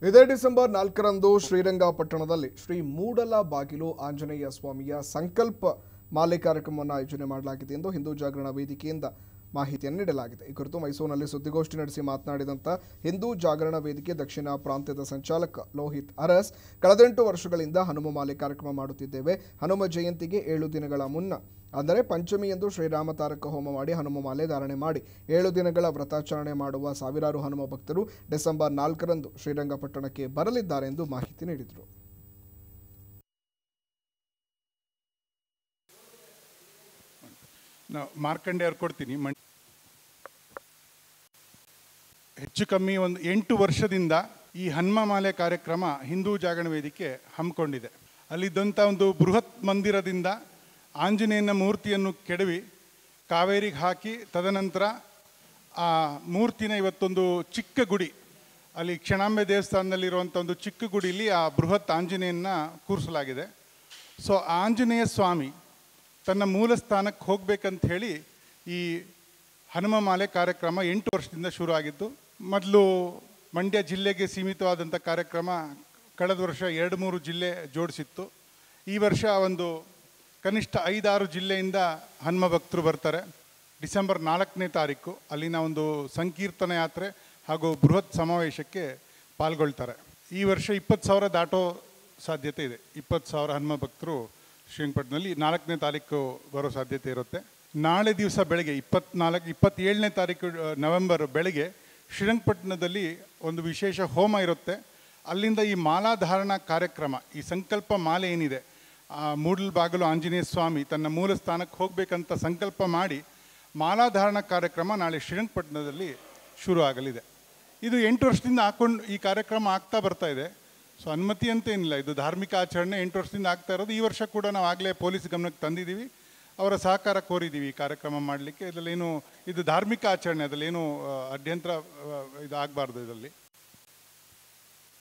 ಇದೇ ಡಿಸೆಂಬರ್ ನಾಲ್ಕರಂದು ಶ್ರೀರಂಗಪಟ್ಟಣದಲ್ಲಿ ಶ್ರೀ ಮೂಡಲ ಬಾಗಿಲು ಆಂಜನೇಯ ಸ್ವಾಮಿಯ ಸಂಕಲ್ಪ ಮಾಲೆ ಕಾರ್ಯಕ್ರಮವನ್ನು ಆಯೋಜನೆ ಮಾಡಲಾಗಿದೆ ಎಂದು ಹಿಂದೂ ಜಾಗರಣ ವೇದಿಕೆಯಿಂದ ಮಾಹಿತಿಯನ್ನು ನೀಡಲಾಗಿದೆ ಈ ಕುರಿತು ಮೈಸೂರಿನಲ್ಲಿ ಸುದ್ದಿಗೋಷ್ಠಿ ನಡೆಸಿ ಮಾತನಾಡಿದಂಥ ಹಿಂದೂ ಜಾಗರಣ ವೇದಿಕೆ ದಕ್ಷಿಣ ಪ್ರಾಂತ್ಯದ ಸಂಚಾಲಕ ಲೋಹಿತ್ ಅರಸ್ ಕಳೆದೆಂಟು ವರ್ಷಗಳಿಂದ ಹನುಮ ಮಾಲೆ ಕಾರ್ಯಕ್ರಮ ಮಾಡುತ್ತಿದ್ದೇವೆ ಹನುಮ ಜಯಂತಿಗೆ ಏಳು ದಿನಗಳ ಮುನ್ನ ಅಂದರೆ ಪಂಚಮಿಯಂದು ಶ್ರೀರಾಮ ತಾರಕ ಹೋಮ ಮಾಡಿ ಹನುಮ ಮಾಲೆ ಧಾರಣೆ ಮಾಡಿ ಏಳು ದಿನಗಳ ವ್ರತಾಚರಣೆ ಮಾಡುವ ಸಾವಿರಾರು ಹನುಮ ಭಕ್ತರು ಡಿಸೆಂಬರ್ ನಾಲ್ಕರಂದು ಶ್ರೀರಂಗಪಟ್ಟಣಕ್ಕೆ ಬರಲಿದ್ದಾರೆ ಎಂದು ಮಾಹಿತಿ ನೀಡಿದರು ನಾವು ಮಾರ್ಕಂಡೆ ಅವ್ರು ಕೊಡ್ತೀನಿ ಮಣ್ ಹೆಚ್ಚು ಕಮ್ಮಿ ಒಂದು ಎಂಟು ವರ್ಷದಿಂದ ಈ ಹನುಮಮಾಲೆ ಕಾರ್ಯಕ್ರಮ ಹಿಂದೂ ಜಾಗರಣ ವೇದಿಕೆ ಹಮ್ಮಿಕೊಂಡಿದೆ ಅಲ್ಲಿದ್ದಂಥ ಒಂದು ಬೃಹತ್ ಮಂದಿರದಿಂದ ಆಂಜನೇಯನ ಮೂರ್ತಿಯನ್ನು ಕೆಡವಿ ಕಾವೇರಿಗೆ ಹಾಕಿ ತದನಂತರ ಆ ಮೂರ್ತಿನ ಇವತ್ತೊಂದು ಚಿಕ್ಕ ಗುಡಿ ಅಲ್ಲಿ ಕ್ಷಣಾಂಬೆ ದೇವಸ್ಥಾನದಲ್ಲಿರುವಂಥ ಒಂದು ಚಿಕ್ಕ ಗುಡಿಲಿ ಆ ಬೃಹತ್ ಆಂಜನೇಯನ ಕೂರಿಸಲಾಗಿದೆ ಸೊ ಆಂಜನೇಯ ಸ್ವಾಮಿ ತನ್ನ ಮೂಲ ಸ್ಥಾನಕ್ಕೆ ಹೋಗ್ಬೇಕಂತ ಹೇಳಿ ಈ ಹನುಮ ಮಾಲೆ ಕಾರ್ಯಕ್ರಮ ಎಂಟು ವರ್ಷದಿಂದ ಶುರು ಆಗಿದ್ದು ಮೊದಲು ಮಂಡ್ಯ ಜಿಲ್ಲೆಗೆ ಸೀಮಿತವಾದಂಥ ಕಾರ್ಯಕ್ರಮ ಕಳೆದ ವರ್ಷ ಎರಡು ಮೂರು ಜಿಲ್ಲೆ ಜೋಡಿಸಿತ್ತು ಈ ವರ್ಷ ಒಂದು ಕನಿಷ್ಠ ಐದಾರು ಜಿಲ್ಲೆಯಿಂದ ಹನುಮ ಭಕ್ತರು ಬರ್ತಾರೆ ಡಿಸೆಂಬರ್ ನಾಲ್ಕನೇ ತಾರೀಕು ಅಲ್ಲಿನ ಒಂದು ಸಂಕೀರ್ತನ ಯಾತ್ರೆ ಹಾಗೂ ಬೃಹತ್ ಸಮಾವೇಶಕ್ಕೆ ಪಾಲ್ಗೊಳ್ತಾರೆ ಈ ವರ್ಷ ಇಪ್ಪತ್ತು ಸಾವಿರ ದಾಟೋ ಸಾಧ್ಯತೆ ಇದೆ ಇಪ್ಪತ್ತು ಸಾವಿರ ಹನುಮ ಭಕ್ತರು ಶ್ರೀರಂಗಪಟ್ಟಣದಲ್ಲಿ ನಾಲ್ಕನೇ ತಾರೀಕು ಬರೋ ಸಾಧ್ಯತೆ ಇರುತ್ತೆ ನಾಳೆ ದಿವಸ ಬೆಳಗ್ಗೆ ಇಪ್ಪತ್ನಾಲ್ಕು ಇಪ್ಪತ್ತೇಳನೇ ತಾರೀಕು ಆ, ನವೆಂಬರ್ ಬೆಳಗ್ಗೆ ಶ್ರೀರಂಗಪಟ್ಟಣದಲ್ಲಿ ಒಂದು ವಿಶೇಷ ಹೋಮ ಇರುತ್ತೆ ಅಲ್ಲಿಂದ ಈ ಮಾಲಾಧಾರಣ ಕಾರ್ಯಕ್ರಮ ಈ ಸಂಕಲ್ಪ ಮಾಲೆ ಏನಿದೆ ಆ ಮೂಡಲ್ ಬಾಗಿಲು ಆಂಜನೇಯ ಸ್ವಾಮಿ ತನ್ನ ಮೂಲ ಸ್ಥಾನಕ್ಕೆ ಹೋಗಬೇಕಂತ ಸಂಕಲ್ಪ ಮಾಡಿ ಮಾಲಾಧಾರಣ ಕಾರ್ಯಕ್ರಮ ನಾಳೆ ಶ್ರೀರಂಗಪಟ್ಟಣದಲ್ಲಿ ಶುರು ಆಗಲಿದೆ ಇದು ಎಂಟು ವರ್ಷದಿಂದ ಹಾಕೊಂಡು ಈ ಕಾರ್ಯಕ್ರಮ ಆಗ್ತಾ ಬರ್ತಾ ಇದೆ ಸೊ ಅನುಮತಿ ಅಂತ ಏನಿಲ್ಲ ಇದು ಧಾರ್ಮಿಕ ಆಚರಣೆ ಎಂಟು ವರ್ಷದಿಂದ ಆಗ್ತಾ ಇರೋದು ಈ ವರ್ಷ ಕೂಡ ನಾವು ಆಗಲೇ ಪೊಲೀಸ್ ಗಮನಕ್ಕೆ ತಂದಿದ್ದೀವಿ ಅವರ ಸಹಕಾರ ಕೋರಿದ್ದೀವಿ ಈ ಕಾರ್ಯಕ್ರಮ ಮಾಡಲಿಕ್ಕೆ ಇದರಲ್ಲೇನು ಇದು ಧಾರ್ಮಿಕ ಆಚರಣೆ ಅದರಲ್ಲೇನು ಆ, ಅಡ್ಯಂತರ ಆ, ಇದು ಆಗಬಾರ್ದು ಇದರಲ್ಲಿ